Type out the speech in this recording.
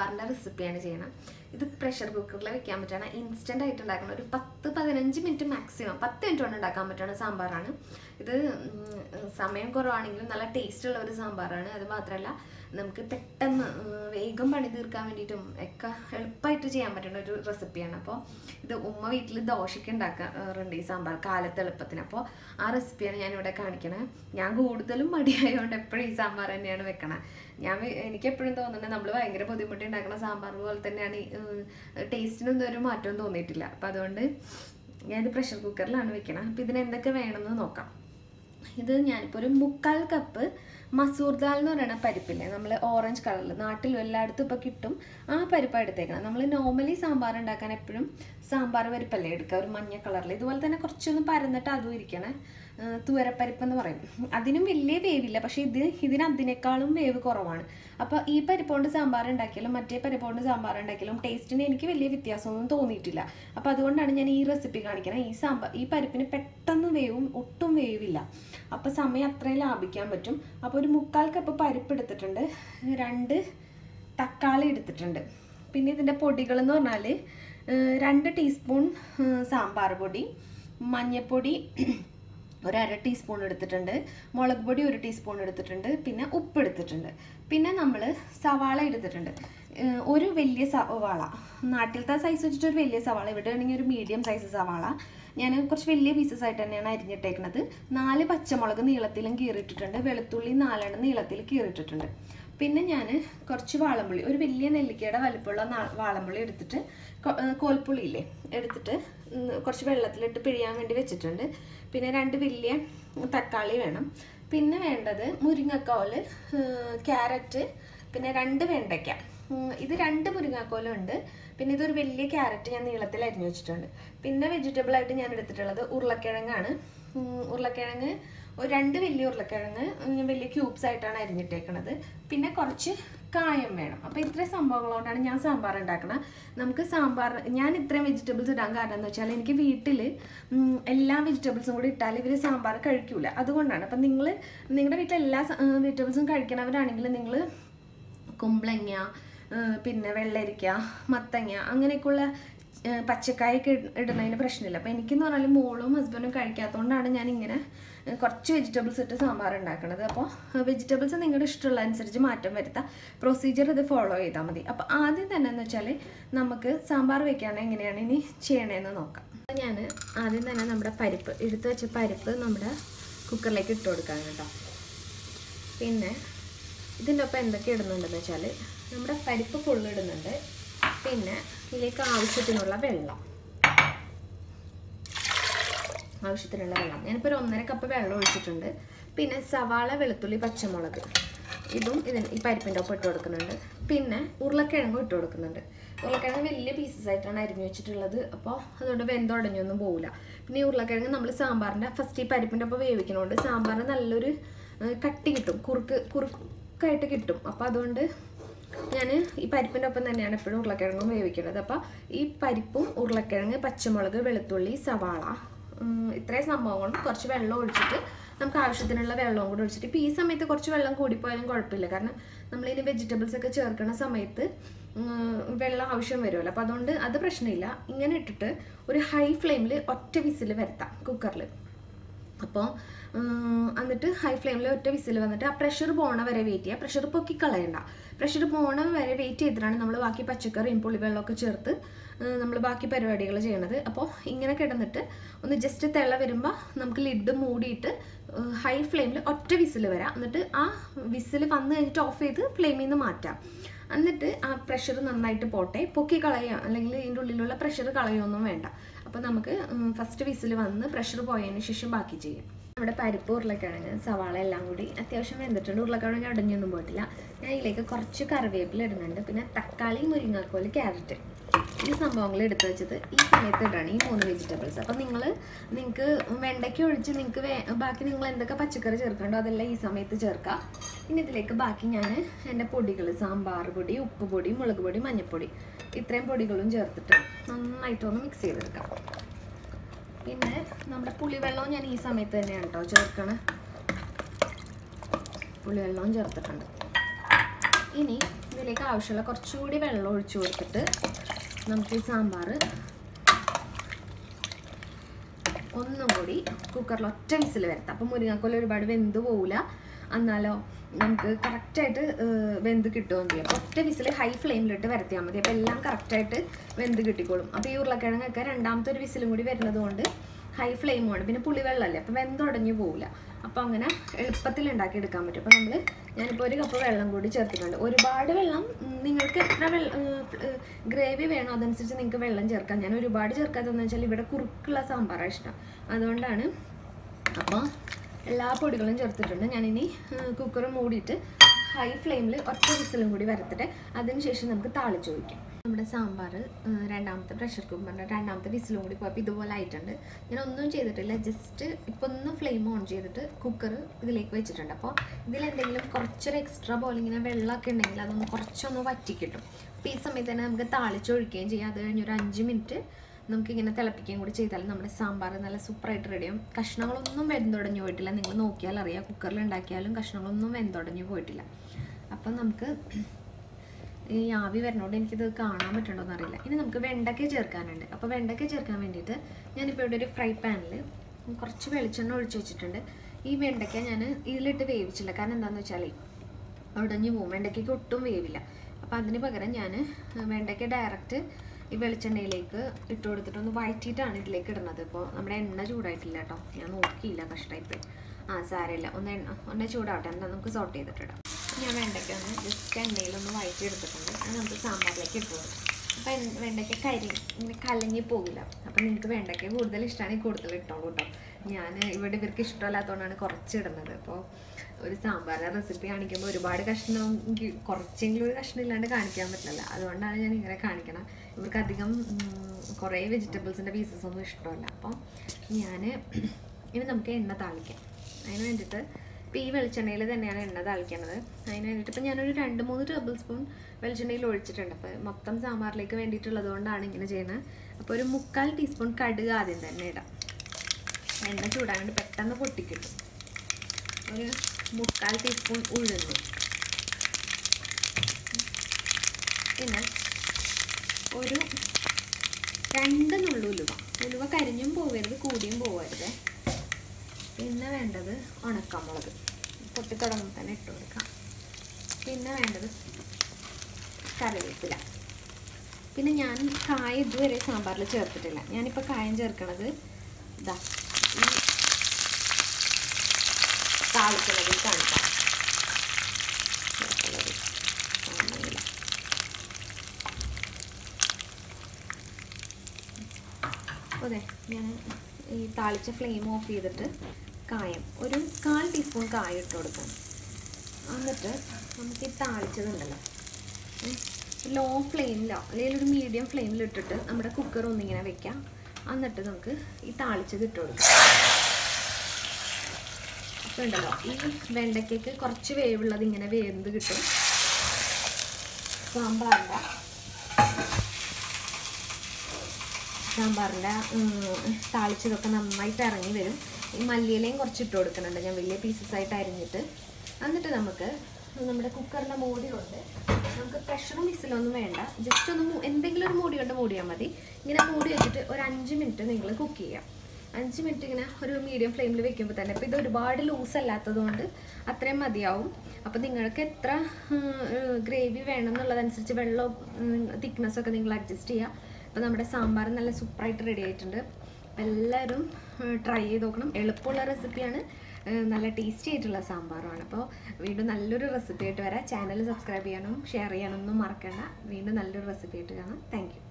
സാമ്പാറിൻ്റെ റെസിപ്പിയാണ് ചെയ്യണം ഇത് പ്രഷർ കുക്കറിൽ വെക്കാൻ പറ്റുന്ന ഇൻസ്റ്റൻ്റ് ആയിട്ട് ഉണ്ടാക്കുന്ന ഒരു പത്ത് പതിനഞ്ച് മിനിറ്റ് മാക്സിമം പത്ത് മിനിറ്റ് കൊണ്ട് ഉണ്ടാക്കാൻ പറ്റുന്ന സാമ്പാറാണ് ഇത് ഉം, സമയം കുറവാണെങ്കിലും നല്ല ടേസ്റ്റ് ഉള്ള ഒരു സാമ്പാറാണ് അത് മാത്രമല്ല നമുക്ക് പെട്ടെന്ന് ഉം, വേഗം പണി തീർക്കാൻ വേണ്ടിയിട്ടും ഒക്കെ എളുപ്പമായിട്ട് ചെയ്യാൻ പറ്റുന്ന ഒരു റെസിപ്പിയാണ് അപ്പോൾ ഇത് ഉമ്മ വീട്ടിൽ ദോശയ്ക്ക് ഉണ്ടാക്കാറുണ്ട് ഈ സാമ്പാർ കാലത്ത് എളുപ്പത്തിന് അപ്പോൾ ആ റെസിപ്പിയാണ് ഞാനിവിടെ കാണിക്കണത് ഞാൻ കൂടുതലും മടിയായതുകൊണ്ട് എപ്പോഴും ഈ സാമ്പാർ തന്നെയാണ് വെക്കണത് ഞാൻ വി- എനിക്ക് എപ്പോഴും തോന്നുന്നത് നമ്മൾ ഭയങ്കര ബുദ്ധിമുട്ടി ഉണ്ടാക്കുന്ന സാമ്പാർ പോലെ തന്നെയാണ് ഈ, ഉം, ടേസ്റ്റിനൊന്നും ഒരു മാറ്റവും തോന്നിയിട്ടില്ല അപ്പം അതുകൊണ്ട് ഞാനിത് പ്രഷർ കുക്കറിലാണ് വെക്കണം അപ്പം ഇതിന് എന്തൊക്കെ വേണമെന്ന് നോക്കാം ഇത് ഞാനിപ്പോൾ ഒരു മുക്കാൽ കപ്പ് മസൂർ ദാൽ എന്ന് പറയുന്ന പരിപ്പില്ലേ നമ്മൾ ഓറഞ്ച് കളറിൽ നാട്ടിലും എല്ലായിടത്തും ഇപ്പോൾ കിട്ടും ആ പരിപ്പാണ് എടുത്തേക്കണം നമ്മൾ നോർമലി സാമ്പാർ ഉണ്ടാക്കാൻ എപ്പോഴും സാമ്പാർ പരിപ്പല്ലേ എടുക്കുക ഒരു മഞ്ഞ കളറിൽ ഇതുപോലെ തന്നെ കുറച്ചൊന്ന് പരന്നിട്ട് അതും ഇരിക്കണേ ആ, തുവരപ്പരിപ്പ് എന്ന് പറയും അതിനും വലിയ വേവില്ല പക്ഷേ ഇത് ഇതിന് അതിനേക്കാളും വേവ് കുറവാണ് അപ്പോൾ ഈ പരിപ്പ് കൊണ്ട് സാമ്പാർ ഉണ്ടാക്കിയാലും മറ്റേ പരിപ്പ് കൊണ്ട് സാമ്പാർ ഉണ്ടാക്കിയാലും ടേസ്റ്റിന് എനിക്ക് വലിയ വ്യത്യാസമൊന്നും തോന്നിയിട്ടില്ല അപ്പോൾ അതുകൊണ്ടാണ് ഞാൻ ഈ റെസിപ്പി കാണിക്കുന്നത് ഈ സാമ്പാർ ഈ പരിപ്പിന് പെട്ടെന്ന് വേവും ഒട്ടും വേവില്ല അപ്പോൾ സമയം അത്രയും ലാഭിക്കാൻ പറ്റും അപ്പോൾ ഒരു മുക്കാൽ കപ്പ് പരിപ്പ് എടുത്തിട്ടുണ്ട് രണ്ട് തക്കാളി എടുത്തിട്ടുണ്ട് പിന്നെ ഇതിൻ്റെ പൊടികൾ എന്ന് പറഞ്ഞാൽ രണ്ട് ടീസ്പൂൺ ഏഹ്, സാമ്പാർ പൊടി മഞ്ഞൾപ്പൊടി ഒരു അര ടീസ്പൂൺ എടുത്തിട്ടുണ്ട് മുളക് പൊടി ഒരു ടീസ്പൂൺ എടുത്തിട്ടുണ്ട് പിന്നെ ഉപ്പ് എടുത്തിട്ടുണ്ട് പിന്നെ നമ്മൾ സവാള എടുത്തിട്ടുണ്ട് ഏഹ് ഒരു വലിയ സവാള നാട്ടിലത്തെ സൈസ് വെച്ചിട്ട് ഒരു വലിയ സവാള ഇവിടെ ആണെങ്കിൽ ഒരു മീഡിയം സൈസ് സവാള ഞാൻ കുറച്ച് വലിയ പീസസ് ആയിട്ട് തന്നെയാണ് അരിഞ്ഞിട്ടേക്കുന്നത് നാല് പച്ചമുളക് നീളത്തിലും കീറിയിട്ടിട്ടുണ്ട് വെളുത്തുള്ളി നാലെണ്ണം നീളത്തിൽ കീറിയിട്ടിട്ടുണ്ട് പിന്നെ ഞാൻ കുറച്ച് വാളംപുളി ഒരു വലിയ നെല്ലിക്കയുടെ വലിപ്പമുള്ള നാ- വാളംപുളി എടുത്തിട്ട് കൊ- ഏഹ് കോൽപ്പുളി ഇല്ലേ എടുത്തിട്ട് ഉം കുറച്ച് വെള്ളത്തിലിട്ട് പിഴിയാൻ വേണ്ടി വെച്ചിട്ടുണ്ട് പിന്നെ രണ്ട് വലിയ തക്കാളി വേണം പിന്നെ വേണ്ടത് മുരിങ്ങക്കോല് ഏഹ് ക്യാരറ്റ് പിന്നെ രണ്ട് വെണ്ടയ്ക്ക ഉം ഇത് രണ്ട് മുരിങ്ങാക്കോലും ഉണ്ട് പിന്നെ ഇതൊരു വലിയ ക്യാരറ്റ് ഞാൻ നീളത്തിൽ അരിഞ്ഞു വെച്ചിട്ടുണ്ട് പിന്നെ വെജിറ്റബിൾ ആയിട്ട് ഞാൻ എടുത്തിട്ടുള്ളത് ഉരുളക്കിഴങ്ങാണ് ഉം ഉരുളക്കിഴങ്ങ് ഒരു രണ്ട് വലിയ ഉരുളക്കിഴങ്ങ് ഉം വലിയ ക്യൂബ്സ് ആയിട്ടാണ് അരിഞ്ഞിട്ടേക്കണത് പിന്നെ കുറച്ച് കായം വേണം അപ്പോൾ ഇത്രയും സംഭവങ്ങളോടാണ് ഞാൻ സാമ്പാർ ഉണ്ടാക്കുന്നത് നമുക്ക് സാമ്പാർ ഞാൻ ഇത്രയും വെജിറ്റബിൾസ് ഇടാൻ കാരണം എന്ന് വെച്ചാൽ എനിക്ക് വീട്ടിൽ എല്ലാ വെജിറ്റബിൾസും കൂടി ഇട്ടാൽ ഇവർ സാമ്പാർ കഴിക്കൂല അതുകൊണ്ടാണ് അപ്പം നിങ്ങൾ നിങ്ങളുടെ വീട്ടിൽ എല്ലാ വെജിറ്റബിൾസും കഴിക്കണവരാണെങ്കിൽ നിങ്ങൾ കുമ്പളങ്ങ ഏഹ് പിന്നെ വെള്ളരിക്ക മത്തങ്ങ അങ്ങനെയൊക്കെയുള്ള ഏഹ് പച്ചക്കായൊക്കെ ഇട- ഇടുന്നതിന് പ്രശ്നമില്ല അപ്പോൾ എനിക്കെന്ന് പറഞ്ഞാൽ മോളും ഹസ്ബൻഡും കഴിക്കാത്തതുകൊണ്ടാണ് ഞാൻ ഇങ്ങനെ ഏഹ് കുറച്ച് വെജിറ്റബിൾസ് ഇട്ട് സാമ്പാർ ഉണ്ടാക്കുന്നത് അപ്പോൾ വെജിറ്റബിൾസ് നിങ്ങളുടെ ഇഷ്ടമുള്ള അനുസരിച്ച് മാറ്റം വരുത്താം പ്രൊസീജിയർ ഇത് ഫോളോ ചെയ്താൽ മതി അപ്പോൾ ആദ്യം തന്നെ എന്ന് വെച്ചാൽ നമുക്ക് സാമ്പാർ വെക്കുകയാണെങ്കിൽ എങ്ങനെയാണ് ഇനി ചെയ്യണതെന്ന് നോക്കാം ഞാൻ ആദ്യം തന്നെ നമ്മുടെ പരിപ്പ് എടുത്തു വെച്ച പരിപ്പ് നമ്മുടെ കുക്കറിലേക്ക് ഇട്ട് കൊടുക്കാം കേട്ടോ പിന്നെ ഇതിൻ്റെ ഒപ്പം എന്തൊക്കെ ഇടുന്നുണ്ടെന്ന് വെച്ചാൽ നമ്മുടെ പരിപ്പ് ഫുള്ള് ഇടുന്നുണ്ട് പിന്നെ ഇതിലേക്ക് ആവശ്യത്തിനുള്ള വെള്ളം ആവശ്യത്തിനുള്ള വെള്ളം ഞാനിപ്പോൾ ഒരു ഒന്നര കപ്പ് വെള്ളം ഒഴിച്ചിട്ടുണ്ട് പിന്നെ സവാള വെളുത്തുള്ളി പച്ചമുളക് ഇതും ഇതിന് ഈ പരിപ്പിൻ്റെ ഒപ്പം ഇട്ട് കൊടുക്കുന്നുണ്ട് പിന്നെ ഉരുളക്കിഴങ്ങും ഇട്ട് കൊടുക്കുന്നുണ്ട് ഉരുളക്കിഴങ്ങ് വലിയ പീസസ് ആയിട്ടാണ് അരിഞ്ഞു വെച്ചിട്ടുള്ളത് അപ്പോൾ അതുകൊണ്ട് വെന്തുടഞ്ഞൊന്നും പോകില്ല പിന്നെ ഈ ഉരുളക്കിഴങ്ങ് നമ്മൾ സാമ്പാറിൻ്റെ ഫസ്റ്റ് ഈ പരിപ്പിൻ്റെ ഒപ്പം വേവിക്കണോണ്ട് സാമ്പാറിന് നല്ലൊരു ഏഹ്, കട്ടി കിട്ടും കുറുക്ക് കുറുക്കായിട്ട് കിട്ടും അപ്പോൾ അതുകൊണ്ട് ഞാൻ ഈ പരിപ്പിൻ്റെ ഒപ്പം തന്നെയാണ് എപ്പോഴും ഉരുളക്കിഴങ്ങും വേവിക്കുന്നത് അപ്പോൾ ഈ പരിപ്പും ഉരുളക്കിഴങ്ങ് പച്ചമുളക് വെളുത്തുള്ളി സവാള ഉം, ഇത്രയും സംഭവങ്ങളും കുറച്ച് വെള്ളം ഒഴിച്ചിട്ട് നമുക്ക് ആവശ്യത്തിനുള്ള വെള്ളവും കൂടി ഒഴിച്ചിട്ട് ഇപ്പോൾ ഈ സമയത്ത് കുറച്ച് വെള്ളം കൂടിപ്പോയാലും കുഴപ്പമില്ല കാരണം നമ്മളിനി വെജിറ്റബിൾസ് ഒക്കെ ചേർക്കുന്ന സമയത്ത് ഉം, വെള്ളം ആവശ്യം വരുമല്ലോ അപ്പോൾ അതുകൊണ്ട് അത് പ്രശ്നമില്ല ഇങ്ങനെ ഇട്ടിട്ട് ഒരു ഹൈ ഫ്ലെയിമിൽ ഒറ്റ വിസിൽ വരുത്താം കുക്കറിൽ അപ്പോൾ എന്നിട്ട് ഹൈ ഫ്ലെയിമിൽ ഒറ്റ വിസിൽ വന്നിട്ട് ആ പ്രഷർ പോണ വരെ വെയിറ്റ് ചെയ്യുക പ്രഷർ പൊക്കി കളയണ്ട പ്രഷർ പോണ വരെ വെയിറ്റ് ചെയ്തിട്ടാണ് നമ്മൾ ബാക്കി പച്ചക്കറിയും പുളിവെള്ളമൊക്കെ ചേർത്ത് നമ്മൾ ബാക്കി പരിപാടികൾ ചെയ്യണത് അപ്പോൾ ഇങ്ങനെ കിടന്നിട്ട് ഒന്ന് ജസ്റ്റ് തിള വരുമ്പോൾ നമുക്ക് ലിഡ് മൂടിയിട്ട് ഹൈ ഫ്ലെയിമിൽ ഒറ്റ വിസിൽ വരാം എന്നിട്ട് ആ വിസിൽ വന്നു കഴിഞ്ഞിട്ട് ഓഫ് ചെയ്ത് ഫ്ലെയിമിൽ നിന്ന് മാറ്റാം എന്നിട്ട് ആ പ്രഷർ നന്നായിട്ട് പോട്ടെ പൊക്കി കളയുക അല്ലെങ്കിൽ ഇതിൻ്റെ ഉള്ളിലുള്ള പ്രഷർ കളയൊന്നും വേണ്ട അപ്പോൾ നമുക്ക് ഫസ്റ്റ് വിസിൽ വന്ന് പ്രഷർ പോയതിന് ശേഷം ബാക്കി ചെയ്യാം നമ്മുടെ പരിപ്പ് ഉരുളക്കിഴങ്ങ് സവാള എല്ലാം കൂടി അത്യാവശ്യം വെന്തിട്ടുണ്ട് ഉരുളക്കിഴങ്ങ് അടഞ്ഞൊന്നും പോയിട്ടില്ല ഞാൻ ഇതിലേക്ക് കുറച്ച് കറിവേപ്പില ഇടുന്നുണ്ട് പിന്നെ തക്കാളി മുരിങ്ങാക്കോല് ക്യാരറ്റ് ഈ സംഭവങ്ങൾ എടുത്തു വെച്ചത് ഈ സമയത്ത് ഇടാണ് ഈ മൂന്ന് വെജിറ്റബിൾസ് അപ്പോൾ നിങ്ങൾ നിങ്ങൾക്ക് വെണ്ടയ്ക്ക ഒഴിച്ച് നിങ്ങൾക്ക് ബാക്കി നിങ്ങൾ എന്തൊക്കെ പച്ചക്കറി ചേർക്കണ്ടോ അതെല്ലാം ഈ സമയത്ത് ചേർക്കാം ഇനി ഇതിലേക്ക് ബാക്കി ഞാൻ എൻ്റെ പൊടികൾ സാമ്പാർ പൊടി ഉപ്പ് പൊടി മുളക് പൊടി മഞ്ഞൾപ്പൊടി ഇത്രയും പൊടികളും ചേർത്തിട്ട് നന്നായിട്ടൊന്ന് മിക്സ് ചെയ്തെടുക്കാം പിന്നെ നമ്മുടെ പുളിവെള്ളവും ഞാൻ ഈ സമയത്ത് തന്നെയാണ് കേട്ടോ ചേർക്കണേ പുളിവെള്ളവും ചേർത്തിട്ടുണ്ട് ഇനി ഇതിലേക്ക് ആവശ്യമുള്ള കുറച്ചുകൂടി വെള്ളം ഒഴിച്ചു കൊടുത്തിട്ട് നമുക്ക് ഈ സാമ്പാർ ഒന്നും കൂടി കുക്കറിൽ ഒറ്റ വിസിൽ വരുത്താം അപ്പം മുരിങ്ങാക്കോല ഒരുപാട് വെന്ത് പോവില്ല എന്നാലോ നമുക്ക് കറക്റ്റായിട്ട് വെന്ത് കിട്ടുകയും ചെയ്യും അപ്പോൾ ഒറ്റ വിസിൽ ഹൈ ഫ്ലെയിമിലിട്ട് വരത്തിയാൽ മതി അപ്പോൾ എല്ലാം കറക്റ്റായിട്ട് വെന്ത് കിട്ടിക്കോളും അപ്പോൾ ഈ ഉരുളക്കിഴങ്ങൊക്കെ രണ്ടാമത്തെ ഒരു വിസിലും കൂടി വരുന്നത് കൊണ്ട് ഹൈ ഫ്ലെയിമാണ് പിന്നെ പുളിവെള്ളമല്ലേ അപ്പോൾ വെന്തുടഞ്ഞു പോവില്ല അപ്പോൾ അങ്ങനെ എളുപ്പത്തിൽ ഉണ്ടാക്കി എടുക്കാൻ പറ്റും അപ്പോൾ നമ്മൾ ഞാനിപ്പോൾ ഒരു കപ്പ് വെള്ളം കൂടി ചേർത്തിട്ടുണ്ട് ഒരുപാട് വെള്ളം ഉം, നിങ്ങൾക്ക് എത്ര വെള്ളം ഗ്രേവി വേണോ അതനുസരിച്ച് നിങ്ങൾക്ക് വെള്ളം ചേർക്കാം ഞാൻ ഒരുപാട് ചേർക്കാത്തതെന്ന് വെച്ചാൽ ഇവിടെ കുറുക്കുള്ള സാമ്പാറാണ് ഇഷ്ടം അതുകൊണ്ടാണ് അപ്പോൾ എല്ലാ പൊടികളും ചേർത്തിട്ടുണ്ട് ഞാനിനി കുക്കർ മൂടിയിട്ട് ഹൈ ഫ്ലെയിമിൽ ഒറ്റ വിസിലും കൂടി വരത്തിട്ട് അതിനുശേഷം നമുക്ക് താളിച്ച് ഒഴിക്കാം നമ്മുടെ സാമ്പാർ രണ്ടാമത്തെ പ്രഷർ കുക്കറിൻ്റെ രണ്ടാമത്തെ വിസിലും കൂടി പോയപ്പോൾ ഇതുപോലെ ആയിട്ടുണ്ട് ഞാൻ ഒന്നും ചെയ്തിട്ടില്ല ജസ്റ്റ് ഇപ്പോൾ ഒന്ന് ഫ്ലെയിം ഓൺ ചെയ്തിട്ട് കുക്കർ ഇതിലേക്ക് വെച്ചിട്ടുണ്ട് അപ്പോൾ ഇതിലെന്തെങ്കിലും കുറച്ചൊരു എക്സ്ട്രാ പോലെ ഇങ്ങനെ വെള്ളമൊക്കെ ഉണ്ടെങ്കിൽ അതൊന്ന് കുറച്ചൊന്ന് വറ്റിക്കിട്ടും അപ്പോൾ ഈ സമയത്ത് തന്നെ നമുക്ക് താളിച്ചൊഴിക്കുകയും ചെയ്യാം അത് കഴിഞ്ഞ് ഒരു അഞ്ച് മിനിറ്റ് നമുക്കിങ്ങനെ തിളപ്പിക്കുകയും കൂടി ചെയ്താൽ നമ്മുടെ സാമ്പാർ നല്ല സൂപ്പറായിട്ട് റെഡിയാവും കഷ്ണങ്ങളൊന്നും വെന്തുടഞ്ഞു പോയിട്ടില്ല നിങ്ങൾ നോക്കിയാൽ അറിയാം കുക്കറിൽ ഉണ്ടാക്കിയാലും കഷ്ണങ്ങളൊന്നും വെന്തുടഞ്ഞു പോയിട്ടില്ല അപ്പം നമുക്ക് ഈ ആവി വരുന്നതുകൊണ്ട് എനിക്കിത് കാണാൻ പറ്റുന്നുണ്ടോയെന്ന് അറിയില്ല ഇനി നമുക്ക് വെണ്ടയ്ക്ക ചേർക്കാനുണ്ട് അപ്പോൾ വെണ്ടയ്ക്ക ചേർക്കാൻ വേണ്ടിയിട്ട് ഞാനിപ്പോൾ ഇവിടെ ഒരു ഫ്രൈ പാനിൽ കുറച്ച് വെളിച്ചെണ്ണ ഒഴിച്ച് വെച്ചിട്ടുണ്ട് ഈ വെണ്ടയ്ക്ക ഞാൻ ഇതിലിട്ട് വേവിച്ചില്ല കാരണം എന്താണെന്ന് വെച്ചാൽ ഉടഞ്ഞു പോകും വെണ്ടയ്ക്കയ്ക്ക് ഒട്ടും വേവില്ല അപ്പോൾ അതിന് പകരം ഞാൻ വെണ്ടയ്ക്ക ഡയറക്റ്റ് ഈ വെളിച്ചെണ്ണയിലേക്ക് ഇട്ട് കൊടുത്തിട്ട് ഒന്ന് വഴറ്റിയിട്ടാണ് ഇതിലേക്ക് ഇടുന്നത് ഇപ്പോൾ നമ്മുടെ എണ്ണ ചൂടായിട്ടില്ല കേട്ടോ ഞാൻ നോക്കിയില്ല കഷ്ടായിപ്പോയി ആ സാരമില്ല ഒന്ന് എണ്ണ ഒന്ന് ചൂടാവട്ടെ എന്താ നമുക്ക് സോട്ട് ചെയ്തിട്ടിടാം ഞാൻ വെണ്ടയ്ക്ക ഒന്ന് ജസ്റ്റ് എണ്ണയിലൊന്ന് വഴറ്റി എടുത്തിട്ടുണ്ട് അത് നമുക്ക് സാമ്പാറിലേക്ക് ഇട്ട് കൊടുക്കും അപ്പോൾ വെണ്ടയ്ക്ക കരി ഇങ്ങനെ കലങ്ങി പോകില്ല അപ്പോൾ നിങ്ങൾക്ക് വെണ്ടയ്ക്ക കൂടുതൽ ഇഷ്ടമാണെങ്കിൽ കൂടുതൽ ഇട്ടോളൂ കേട്ടോ ഞാൻ ഇവിടെ ഇവർക്ക് ഇഷ്ടമല്ലാത്തതുകൊണ്ടാണ് കുറച്ച് ഇടുന്നത് അപ്പോൾ ഒരു സാമ്പാറിൻ്റെ റെസിപ്പി കാണിക്കുമ്പോൾ ഒരുപാട് കഷ്ണം എനിക്ക് കുറച്ചെങ്കിലും ഒരു കഷ്ണം ഇല്ലാണ്ട് കാണിക്കാൻ പറ്റില്ല അതുകൊണ്ടാണ് ഞാൻ ഇങ്ങനെ കാണിക്കണം ഇവർക്ക് അധികം ഉം, കുറേ വെജിറ്റബിൾസിൻ്റെ പീസസ് ഒന്നും ഇഷ്ടമല്ല അപ്പം ഞാൻ ഇനി നമുക്ക് എണ്ണ താളിക്കാം അതിന് വേണ്ടിയിട്ട് ഇപ്പോൾ ഈ വെളിച്ചെണ്ണയിൽ തന്നെയാണ് എണ്ണ താളിക്കുന്നത് അതിന് വേണ്ടിയിട്ട് ഇപ്പം ഞാനൊരു രണ്ട് മൂന്ന് ടേബിൾ സ്പൂൺ വെളിച്ചെണ്ണയിൽ ഒഴിച്ചിട്ടുണ്ട് അപ്പോൾ മൊത്തം സാമ്പാറിലേക്ക് വേണ്ടിയിട്ടുള്ളത് കൊണ്ടാണ് ഇങ്ങനെ ചെയ്യുന്നത് അപ്പോൾ ഒരു മുക്കാൽ ടീസ്പൂൺ കടുക് ആദ്യം തന്നെ ഇടാം എണ്ണ ചൂടാൻ വേണ്ടി പെട്ടെന്ന് പൊട്ടിക്കിട്ടും ഒരു മുക്കാൽ ടീസ്പൂൺ ഉഴുന്ന് പിന്നെ ഒരു രണ്ട് നുള്ളു ഉലുവ ഉലുവ കരിഞ്ഞും പോകരുത് കൂടിയും പോകരുത് പിന്നെ വേണ്ടത് ഉണക്കമുളക് പൊട്ടി തുടങ്ങുമ്പോൾ തന്നെ ഇട്ട് കൊടുക്കാം പിന്നെ വേണ്ടത് കറിവേപ്പില പിന്നെ ഞാൻ കായ ഇതുവരെ സാമ്പാറിൽ ചേർത്തിട്ടില്ല ഞാനിപ്പോൾ കായം ചേർക്കണത് ഇതാ ഈ താളിക്കുന്നതിൽ കാണിക്കാം ചേർക്കുന്നത് കാണുന്നില്ല അതെ ഞാൻ ഈ താളിച്ച ഫ്ലെയിം ഓഫ് ചെയ്തിട്ട് കായം ഒരു കാൽ ടീസ്പൂൺ കായം ഇട്ട് കൊടുക്കണം എന്നിട്ട് നമുക്ക് ഈ താളിച്ചതുണ്ടല്ലോ ലോ ഫ്ലെയിമിലോ അല്ലെങ്കിൽ ഒരു മീഡിയം ഫ്ലെയിമിൽ ഇട്ടിട്ട് നമ്മുടെ കുക്കർ ഒന്നിങ്ങനെ വെക്കാം എന്നിട്ട് നമുക്ക് ഈ താളിച്ചത് ഇട്ട് കൊടുക്കാം അപ്പോൾ ഉണ്ടല്ലോ ഈ വെണ്ടയ്ക്കയ്ക്ക് കുറച്ച് വേവുള്ളത് ഇങ്ങനെ വേന്ത് കിട്ടും സാമ്പാറിൻ്റെ സാമ്പാറിൻ്റെ താളിച്ചതൊക്കെ നന്നായിട്ട് ഇറങ്ങി വരും ഈ മല്ലിയിലയും കുറച്ച് ഇട്ട് കൊടുക്കുന്നുണ്ട് ഞാൻ വലിയ പീസസ് ആയിട്ട് അരിഞ്ഞിട്ട് എന്നിട്ട് നമുക്ക് നമ്മുടെ കുക്കറിൻ്റെ മൂടി കൊണ്ട് നമുക്ക് പ്രഷറും വിസിലൊന്നും വേണ്ട ജസ്റ്റ് ഒന്ന് മൂ- എന്തെങ്കിലും ഒരു മൂടി കൊണ്ട് മൂടിയാൽ മതി ഇങ്ങനെ മൂടി വെച്ചിട്ട് ഒരു അഞ്ച് മിനിറ്റ് നിങ്ങൾ കുക്ക് ചെയ്യാം അഞ്ച് മിനിറ്റ് ഇങ്ങനെ ഒരു മീഡിയം ഫ്ലെയിമിൽ വെക്കുമ്പോൾ തന്നെ അപ്പോൾ ഇത് ഒരുപാട് ലൂസ് അല്ലാത്തത് കൊണ്ട് അത്രയും മതിയാവും അപ്പോൾ നിങ്ങൾക്ക് എത്ര ഗ്രേവി വേണം എന്നുള്ളതനുസരിച്ച് വെള്ളവും തിക്നെസ്സൊക്കെ നിങ്ങൾ അഡ്ജസ്റ്റ് ചെയ്യുക അപ്പോൾ നമ്മുടെ സാമ്പാർ നല്ല സൂപ്പറായിട്ട് റെഡി ആയിട്ടുണ്ട് അപ്പോൾ എല്ലാവരും ട്രൈ ചെയ്ത് നോക്കണം എളുപ്പമുള്ള റെസിപ്പിയാണ് ഏഹ് നല്ല ടേസ്റ്റി ആയിട്ടുള്ള സാമ്പാറുമാണ് അപ്പോൾ വീണ്ടും നല്ലൊരു റെസിപ്പി ആയിട്ട് വരാം ചാനൽ സബ്സ്ക്രൈബ് ചെയ്യാനും ഷെയർ ചെയ്യാനൊന്നും മറക്കണ്ട വീണ്ടും നല്ലൊരു റെസിപ്പി ആയിട്ട് കാണാം താങ്ക് യു